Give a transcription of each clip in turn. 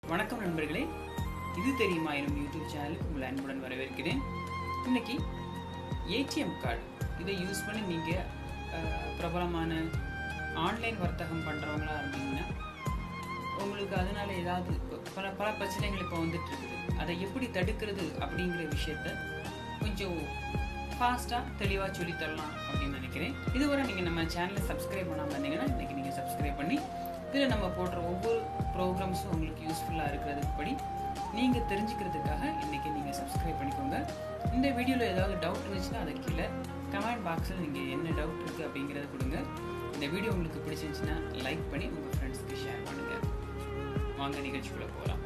வணக்கம் நண்பர்களே இது தெரியுமா எனும் யூடியூப் சேனலுக்கு உங்களை அன்புடன் வரவேற்கிறேன் இன்னைக்கு ஏடிஎம் கார்டு இதை யூஸ் பண்ணி நீங்கள் பிரபலமான ஆன்லைன் வர்த்தகம் பண்ணுறவங்களா இருந்தீங்கன்னா உங்களுக்கு அதனால ஏதாவது பல பல பிரச்சனைகள் இப்போ வந்துட்டு இருக்குது அதை எப்படி தடுக்கிறது அப்படிங்கிற விஷயத்த கொஞ்சம் ஃபாஸ்ட்டாக தெளிவாக சொல்லித்தரலாம் அப்படின்னு நினைக்கிறேன் இதுவரை நீங்கள் நம்ம சேனலை சப்ஸ்கிரைப் பண்ணாமல் இருந்தீங்கன்னா இன்றைக்கி நீங்கள் சப்ஸ்கிரைப் பண்ணி இதில் நம்ம போடுற ஒவ்வொரு ப்ரோக்ராம்ஸும் உங்களுக்கு யூஸ்ஃபுல்லாக இருக்கிறதுக்கு படி நீங்கள் தெரிஞ்சுக்கிறதுக்காக இன்றைக்கி நீங்கள் சப்ஸ்கிரைப் பண்ணிக்கோங்க இந்த வீடியோவில் ஏதாவது டவுட் இருந்துச்சுன்னா அதை கீழே கமெண்ட் பாக்ஸில் நீங்கள் என்ன டவுட் இருக்குது அப்படிங்கிறத கொடுங்க இந்த வீடியோ உங்களுக்கு பிடிச்சிருந்துச்சுன்னா லைக் பண்ணி உங்கள் ஃப்ரெண்ட்ஸ்க்கு ஷேர் பண்ணுங்கள் வாங்க நிகழ்ச்சிக்குள்ளே போகலாம்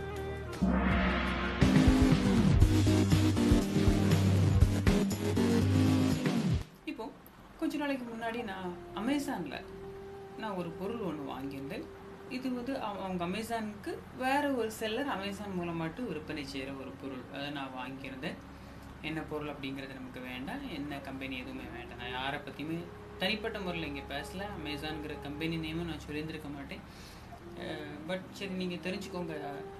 இப்போ கொஞ்ச நாளைக்கு முன்னாடி நான் அமேசானில் நான் ஒரு பொருள் ஒன்று வாங்கியிருந்தேன் இது வந்து அவ- அவங்க அமேசானுக்கு வேற ஒரு செல்லர் அமேசான் மூலமாட்டு விற்பனை செய்கிற ஒரு பொருள் அதை நான் வாங்கியிருந்தேன் என்ன பொருள் அப்படிங்கிறது நமக்கு வேண்டாம் என்ன கம்பெனி எதுவுமே வேண்டாம் நான் யாரை பற்றியுமே தனிப்பட்ட முறையில் இங்கே பேசல அமேசான்ங்கிற கம்பெனி நேமும் நான் சொல்லியிருந்திருக்க மாட்டேன் பட் சரி நீங்கள் தெரிஞ்சுக்கோங்க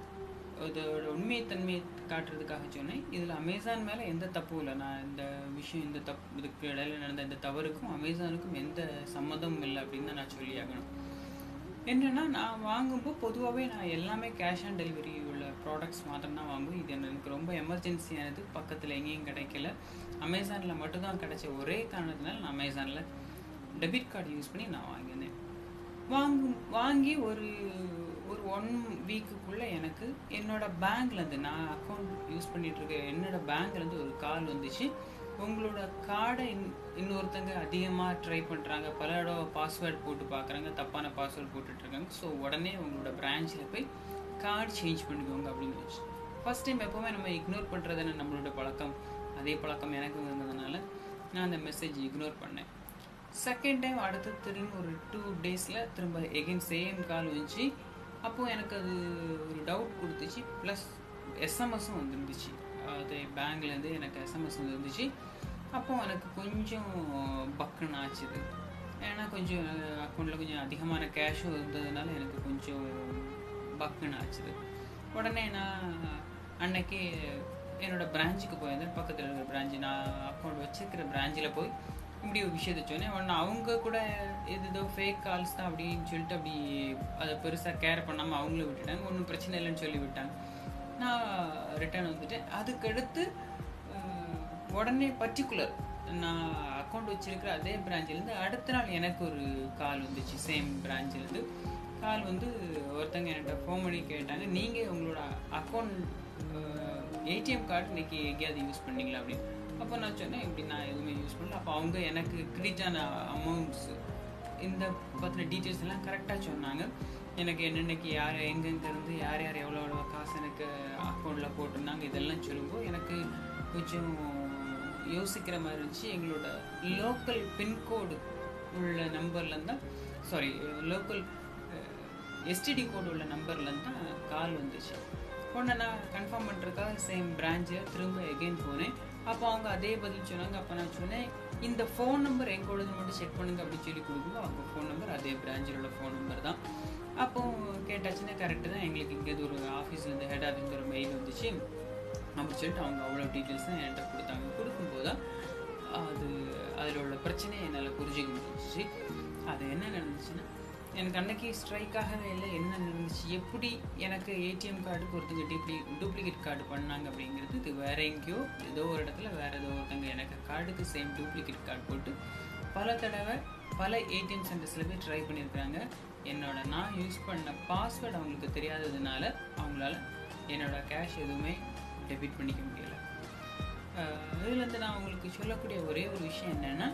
அதோட உண்மைத்தன்மையை காட்டுறதுக்காக சொன்னேன் இதில் அமேசான் மேலே எந்த தப்பும் இல்லை நான் இந்த விஷயம் இந்த தப்பு இதுக்கு இடையில நடந்த இந்த தவறுக்கும் அமேசானுக்கும் எந்த சம்மந்தமும் இல்லை அப்படின்னு தான் நான் சொல்லி ஆகணும் என்னென்னா நான் வாங்கும்போது பொதுவாகவே நான் எல்லாமே கேஷ் ஆன் டெலிவரி உள்ள ப்ராடக்ட்ஸ் மாத்திரம் தான் வாங்குவேன் இது எனக்கு ரொம்ப எமர்ஜென்சியானது பக்கத்தில் எங்கேயும் கிடைக்கல அமேசானில் மட்டும்தான் கிடைச்ச ஒரே காரணத்தினால நான் அமேசானில் டெபிட் கார்டு யூஸ் பண்ணி நான் வாங்கியிருந்தேன் வாங்கும் வாங்கி ஒரு ஒரு ஒன் வீக்குக்குள்ளே எனக்கு என்னோட பேங்க்லேருந்து நான் அக்கௌண்ட் யூஸ் பண்ணிட்டு இருக்க என்னோட பேங்க்லேருந்து ஒரு கால் வந்துச்சு உங்களோட கார்டை இன் இன்னொருத்தங்க அதிகமாக ட்ரை பண்ணுறாங்க பல இடம் பாஸ்வேர்ட் போட்டு பார்க்குறாங்க தப்பான பாஸ்வேர்ட் போட்டுட்ருக்காங்க ஸோ உடனே உங்களோட பிரான்ச்சில் போய் கார்டு சேஞ்ச் பண்ணிக்கோங்க அப்படின்னு வச்சு ஃபஸ்ட் டைம் எப்போவுமே நம்ம இக்னோர் பண்ணுறதுன்னு நம்மளோட பழக்கம் அதே பழக்கம் எனக்கு இருந்ததுனால நான் அந்த மெசேஜ் இக்னோர் பண்ணேன் செகண்ட் டைம் அடுத்து திரும்ப ஒரு டூ டேஸில் திரும்ப எகைன் சேம் கால் வந்துச்சு அப்போது எனக்கு அது ஒரு டவுட் கொடுத்துச்சு ப்ளஸ் எஸ்எம்எஸும் வந்துருந்துச்சு அது பேங்க்லேருந்து எனக்கு எஸ்எம்எஸ் வந்துருந்துச்சு அப்போ எனக்கு கொஞ்சம் பக்குன்னு ஆச்சுது ஏன்னா கொஞ்சம் அக்கௌண்ட்டில் கொஞ்சம் அதிகமான கேஷும் இருந்ததுனால எனக்கு கொஞ்சம் பக்குன்னு ஆச்சுது உடனே நான் அன்னைக்கு என்னோட பிரான்ச்சுக்கு போயிருந்தேன் பக்கத்தில் இருக்கிற பிரான்ச்சு நான் அக்கௌண்ட் வச்சிருக்கிற பிரான்ச்சில் போய் இப்படி ஒரு விஷயத்த சொன்னேன் உடனே அவங்க கூட இது ஏதோ ஃபேக் கால்ஸ் தான் அப்படின்னு சொல்லிட்டு அப்படி அதை பெருசாக கேர் பண்ணாமல் அவங்களும் விட்டுட்டாங்க ஒன்றும் பிரச்சனை இல்லைன்னு சொல்லி விட்டாங்க நான் ரிட்டர்ன் வந்துட்டேன் அதுக்கடுத்து அஹ், உடனே பர்டிகுலர் நான் அக்கௌண்ட் வச்சிருக்கிற அதே பிரான்ச்சிலேருந்து அடுத்த நாள் எனக்கு ஒரு கால் வந்துச்சு சேம் பிரான்ச்சிலேருந்து கால் வந்து ஒருத்தங்க என்கிட்ட ஃபோன் பண்ணி கேட்டாங்க நீங்கள் உங்களோட அக்கௌண்ட் ஏடிஎம் கார்டு இன்னைக்கு எங்கேயாவது யூஸ் பண்ணீங்களா அப்படின்னு அப்போ நான் சொன்னேன் இப்படி நான் எதுவுமே யூஸ் பண்ணல அப்போ அவங்க எனக்கு கிரெடிட்டான அமௌண்ட்ஸ் இந்த பற்றின டீட்டெயில்ஸ் எல்லாம் கரெக்டாக சொன்னாங்க எனக்கு என்னென்னக்கு யார் எங்கெங்க இருந்து யார் யார் எவ்வளோ எவ்வளோ காசு எனக்கு அக்கௌண்ட்டில் போட்டிருந்தாங்க இதெல்லாம் சொல்லும்போது எனக்கு கொஞ்சம் யோசிக்கிற மாதிரி இருந்துச்சு எங்களோட லோக்கல் பின்கோடு உள்ள நம்பர்லேருந்து தான் சாரி லோக்கல் எஸ்டிடி கோடு உள்ள நம்பர்லேருந்து தான் கால் வந்துச்சு உடனே நான் கன்ஃபார்ம் பண்ணுறதுக்காக சேம் பிரான்ச்சில் திரும்ப எகெயின் போனேன் அப்போ அவங்க அதே பதில் சொன்னாங்க அப்போ நான் சொன்னேன் இந்த ஃபோன் நம்பர் எங்கூடது மட்டும் செக் பண்ணுங்க அப்படின்னு சொல்லி கொடுக்கும்போது அவங்க ஃபோன் நம்பர் அதே பிரான்ச்சில் உள்ள ஃபோன் நம்பர் தான் அப்போ கேட்டாச்சுன்னா கரெக்டு தான் எங்களுக்கு இங்கே ஒரு ஆஃபீஸ்லேருந்து ஹெட் ஆஃபீஸ் ஒரு மெயில் வந்துச்சு அப்படி சொல்லிட்டு அவங்க அவ்வளோ டீட்டெயில்ஸ் தான் என்கிட்ட கொடுத்தாங்க கொடுக்கும்போது தான் அது அதில் உள்ள பிரச்சனையை என்னால் புரிஞ்சுக்க முடிஞ்சிச்சு அது என்ன நடந்துச்சுன்னா எனக்கு அன்னைக்கு ஸ்ட்ரைக் ஆகவே இல்லை என்ன நடந்துச்சு எப்படி எனக்கு ஏடிஎம் கார்டுக்கு ஒருத்தங்க டூப்ளி டூப்ளிகேட் கார்டு பண்ணாங்க அப்படிங்கிறது இது வேற எங்கேயோ ஏதோ ஒரு இடத்துல வேற ஏதோ ஒருத்தங்க எனக்கு கார்டுக்கு சேம் டூப்ளிகேட் கார்டு போட்டு பல தடவை பல ஏடிஎம் சென்டர்ஸில் போய் ட்ரை பண்ணியிருக்காங்க என்னோட நான் யூஸ் பண்ண பாஸ்வேர்டு அவங்களுக்கு தெரியாததுனால அவங்களால என்னோட கேஷ் எதுவுமே டெபிட் பண்ணிக்க முடியலை இதுலேருந்து நான் உங்களுக்கு சொல்லக்கூடிய ஒரே ஒரு விஷயம் என்னென்னா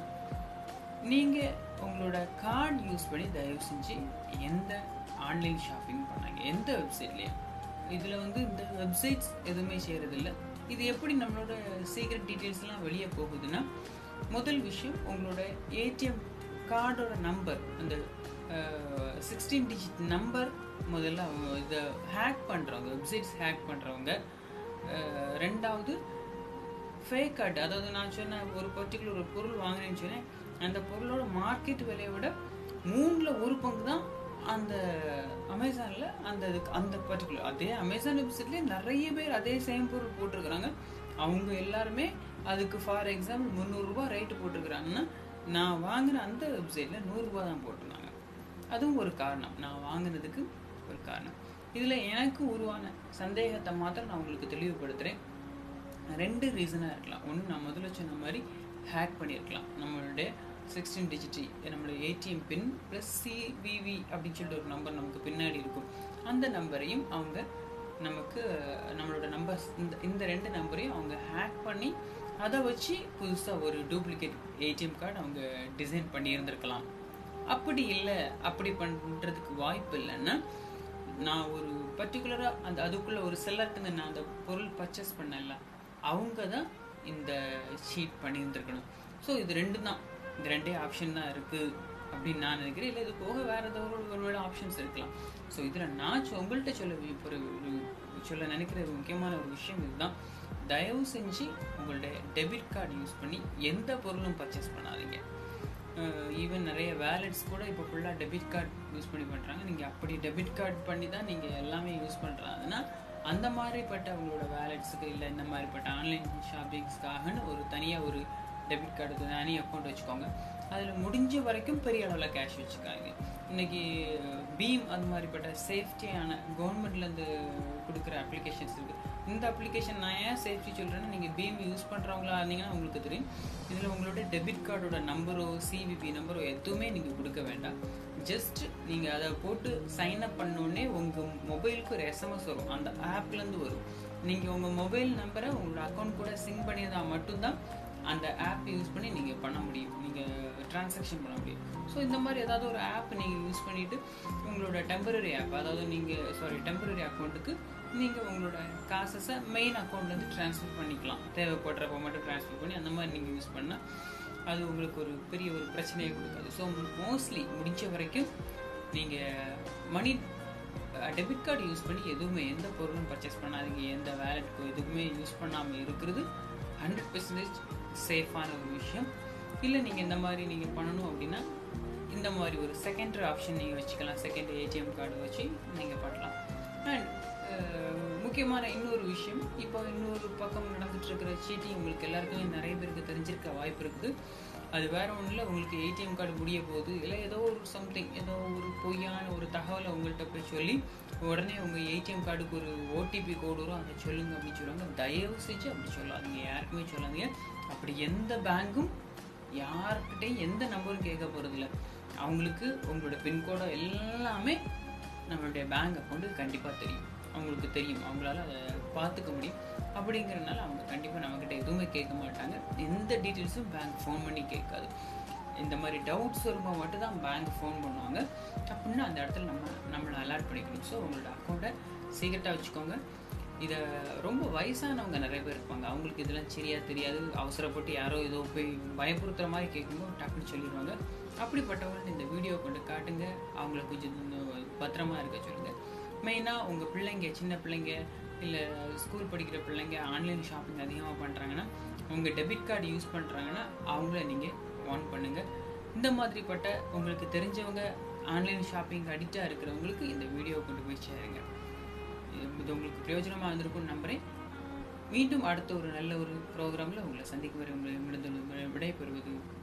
நீங்கள் உங்களோட கார்டு யூஸ் பண்ணி தயவு செஞ்சு எந்த ஆன்லைன் ஷாப்பிங் பண்ணாங்க எந்த வெப்சைட்லேயும் இதில் வந்து இந்த வெப்சைட்ஸ் எதுவுமே செய்கிறதில்ல இது எப்படி நம்மளோட சீக்ரெட் டீட்டெயில்ஸ்லாம் வெளியே போகுதுன்னா முதல் விஷயம் உங்களோட ஏடிஎம் கார்டோட நம்பர் அந்த சிக்ஸ்டீன் டிஜிட் நம்பர் முதல்ல அவங்க இதை ஹேக் பண்ணுறவங்க வெப்சைட்ஸ் ஹேக் பண்ணுறவங்க ரெண்டாவது ஃபேக் கார்டு அதாவது நான் சொன்ன ஒரு பர்டிகுலர் ஒரு பொருள் வாங்கினேன்னு சொன்னேன் அந்த பொருளோட மார்க்கெட் விலையை விட மூணில் ஒரு பங்கு தான் அந்த அமேசானில் அந்த இதுக்கு அந்த பர்டிகுலர் அதே அமேசான் வெப்சைட்லேயே நிறைய பேர் அதே சேம் பொருள் போட்டிருக்கிறாங்க அவங்க எல்லாருமே அதுக்கு ஃபார் எக்ஸாம்பிள் முந்நூறுரூபா ரேட்டு போட்டிருக்கிறாங்கன்னா நான் வாங்கின அந்த வெப்சைட்டில் நூறுரூபா தான் போட்டிருந்தாங்க அதுவும் ஒரு காரணம் நான் வாங்கினதுக்கு ஒரு காரணம் இதில் எனக்கு உருவான சந்தேகத்தை மாத்திரம் நான் உங்களுக்கு தெளிவுபடுத்துகிறேன் ரெண்டு ரீசனாக இருக்கலாம் ஒன்று நான் முதல்ல சொன்ன மாதிரி ஹேக் பண்ணியிருக்கலாம் நம்மளுடைய சிக்ஸ்டீன் டிஜிட்டி நம்மளுடைய ஏடிஎம் பின் ப்ளஸ் சிவிவி அப்படின்னு சொல்லிட்டு ஒரு நம்பர் நமக்கு பின்னாடி இருக்கும் அந்த நம்பரையும் அவங்க நமக்கு நம்மளோட நம்பர்ஸ் இந்த இந்த ரெண்டு நம்பரையும் அவங்க ஹேக் பண்ணி அதை வச்சு புதுசாக ஒரு டூப்ளிகேட் ஏடிஎம் கார்டு அவங்க டிசைன் பண்ணி இருந்திருக்கலாம் அப்படி இல்லை அப்படி பண்ணுறதுக்கு வாய்ப்பு இல்லைன்னா நான் ஒரு பர்டிகுலராக அந்த அதுக்குள்ளே ஒரு செல்லர்ட்டுங்க நான் அந்த பொருள் பர்ச்சேஸ் பண்ணல அவங்க தான் இந்த ஷீட் பண்ணியிருந்துருக்கணும் ஸோ இது ரெண்டு தான் இந்த ரெண்டே ஆப்ஷன் தான் இருக்குது அப்படின்னு நான் நினைக்கிறேன் இல்லை இது போக வேறு ஏதோ ஒரு ஒருவேளை ஆப்ஷன்ஸ் இருக்கலாம் ஸோ இதில் நான் சொ- உங்கள்கிட்ட சொல்ல வி- ஒரு ஒரு சொல்ல நினைக்கிற ஒரு முக்கியமான ஒரு விஷயம் இதுதான் தயவு செஞ்சு உங்களுடைய டெபிட் கார்டு யூஸ் பண்ணி எந்த பொருளும் பர்ச்சேஸ் பண்ணாதீங்க ஈவன் நிறைய வேலெட்ஸ் கூட இப்போ ஃபுல்லாக டெபிட் கார்டு யூஸ் பண்ணி பண்ணுறாங்க நீங்கள் அப்படி டெபிட் கார்டு பண்ணி தான் நீங்கள் எல்லாமே யூஸ் பண்ணுறாங்கன்னா அந்த மாதிரிப்பட்ட உங்களோட வேலெட்ஸுக்கு இல்லை இந்த மாதிரிப்பட்ட ஆன்லைன் ஷாப்பிங்ஸ்க்காகன்னு ஒரு தனியாக ஒரு டெபிட் கார்டுக்கு தனி அக்கௌண்ட் வச்சுக்கோங்க அதில் முடிஞ்ச வரைக்கும் பெரிய அளவில் கேஷ் வச்சுக்காங்க இன்னைக்கு பீம் அது மாதிரிப்பட்ட சேஃப்டியான கவர்மெண்ட்லேருந்து கொடுக்குற அப்ளிகேஷன்ஸ் இருக்குது இந்த அப்ளிகேஷன் நான் ஏன் சேஃப்டி சொல்கிறேன்னா நீங்கள் பீம் யூஸ் பண்ணுறவங்களா இருந்தீங்கன்னா உங்களுக்கு தெரியும் இதில் உங்களோட டெபிட் கார்டோட நம்பரோ சிவிபி நம்பரோ எதுவுமே நீங்கள் கொடுக்க வேண்டாம் ஜஸ்ட் நீங்கள் அதை போட்டு சைன் அப் பண்ணோடனே உங்கள் மொபைலுக்கு ஒரு எஸ்எம்எஸ் வரும் அந்த ஆப்லேருந்து வரும் நீங்கள் உங்கள் மொபைல் நம்பரை உங்களோட அக்கௌண்ட் கூட சிங்க் பண்ணியிருந்தா மட்டும்தான் அந்த ஆப் யூஸ் பண்ணி நீங்கள் பண்ண முடியும் நீங்கள் ட்ரான்சாக்ஷன் பண்ண முடியும் ஸோ இந்த மாதிரி ஏதாவது ஒரு ஆப் நீங்கள் யூஸ் பண்ணிவிட்டு உங்களோட டெம்பரரி ஆப் அதாவது நீங்கள் சாரி டெம்பரரி அக்கௌண்ட்டுக்கு நீங்கள் உங்களோட காசஸை மெயின் அக்கௌண்ட்லேருந்து ட்ரான்ஸ்ஃபர் பண்ணிக்கலாம் தேவைப்படுறப்ப மட்டும் ட்ரான்ஸ்ஃபர் பண்ணி அந்த மாதிரி நீங்கள் யூஸ் பண்ணால் அது உங்களுக்கு ஒரு பெரிய ஒரு பிரச்சனையை கொடுக்காது ஸோ மோஸ்ட்லி முடிஞ்ச வரைக்கும் நீங்கள் மணி டெபிட் கார்டு யூஸ் பண்ணி எதுவுமே எந்த பொருளும் பர்ச்சேஸ் பண்ணாதீங்க எந்த வேலெட்டுக்கோ எதுவுமே யூஸ் பண்ணாமல் இருக்கிறது ஹண்ட்ரட் பெர்சன்டேஜ் சேஃபான ஒரு விஷயம் இல்லை நீங்கள் இந்த மாதிரி நீங்கள் பண்ணணும் அப்படின்னா இந்த மாதிரி ஒரு செகண்டரி ஆப்ஷன் நீங்கள் வச்சுக்கலாம் செகண்ட் ஏடிஎம் கார்டு வச்சு நீங்கள் பண்ணலாம் அண்ட் முக்கியமான இன்னொரு விஷயம் இப்போ இன்னொரு பக்கம் நடந்துட்டு இருக்கிற சீட்டிங் உங்களுக்கு எல்லாருக்குமே நிறைய பேருக்கு தெரிஞ்சிருக்க வாய்ப்பு இருக்குது அது வேற ஒன்றும் இல்லை உங்களுக்கு ஏடிஎம் கார்டு முடிய போகுது இல்லை ஏதோ ஒரு சம்திங் ஏதோ ஒரு பொய்யான ஒரு தகவலை உங்கள்கிட்ட போய் சொல்லி உடனே உங்கள் ஏடிஎம் கார்டுக்கு ஒரு ஓடிபி கோடு வரும் அதை சொல்லுங்க அப்படின்னு சொல்லுவாங்க தயவு செஞ்சு அப்படி சொல்லாதீங்க யாருக்குமே சொல்லாதீங்க அப்படி எந்த பேங்க்கும் யார்கிட்டையும் எந்த நம்பரும் கேட்க போகிறதில்ல அவங்களுக்கு உங்களோட பின்கோடோ எல்லாமே நம்மளுடைய பேங்க் அக்கௌண்ட்டு கண்டிப்பாக தெரியும் அவங்களுக்கு தெரியும் அவங்களால அதை பார்த்துக்க முடியும் அப்படிங்கிறனால அவங்க கண்டிப்பாக நம்மக்கிட்ட எதுவுமே கேட்க மாட்டாங்க எந்த டீட்டெயில்ஸும் பேங்க் ஃபோன் பண்ணி கேட்காது இந்த மாதிரி டவுட்ஸ் வரும்போது மட்டும் தான் பேங்க் ஃபோன் பண்ணுவாங்க அப்படின்னா அந்த இடத்துல நம்ம நம்மளை அலர்ட் பண்ணிக்கணும் ஸோ உங்களோட அக்கௌண்ட்டை சீக்கிரட்டாக வச்சுக்கோங்க இதை ரொம்ப வயசானவங்க நிறைய பேர் இருப்பாங்க அவங்களுக்கு இதெல்லாம் சரியாக தெரியாது அவசரப்பட்டு யாரோ ஏதோ போய் பயப்படுத்துகிற மாதிரி கேட்கும்போது டக்குன்னு சொல்லிடுவாங்க அப்படிப்பட்டவங்கள்ட்ட இந்த வீடியோ கொண்டு காட்டுங்க அவங்கள கொஞ்சம் பத்திரமா இருக்க சொல்லுங்கள் மெயினாக உங்கள் பிள்ளைங்க சின்ன பிள்ளைங்க இல்லை ஸ்கூல் படிக்கிற பிள்ளைங்க ஆன்லைன் ஷாப்பிங் அதிகமாக பண்ணுறாங்கன்னா உங்கள் டெபிட் கார்டு யூஸ் பண்ணுறாங்கன்னா அவங்கள நீங்கள் ஆன் பண்ணுங்கள் இந்த மாதிரிப்பட்ட உங்களுக்கு தெரிஞ்சவங்க ஆன்லைன் ஷாப்பிங் அடிக்டாக இருக்கிறவங்களுக்கு இந்த வீடியோ கொண்டு போய் சேருங்க இது உங்களுக்கு பிரயோஜனமாக இருந்திருக்கும்னு நம்புகிறேன் மீண்டும் அடுத்த ஒரு நல்ல ஒரு ப்ரோக்ராமில் உங்களை சந்திக்க வரை உங்களை விடைபெறுவது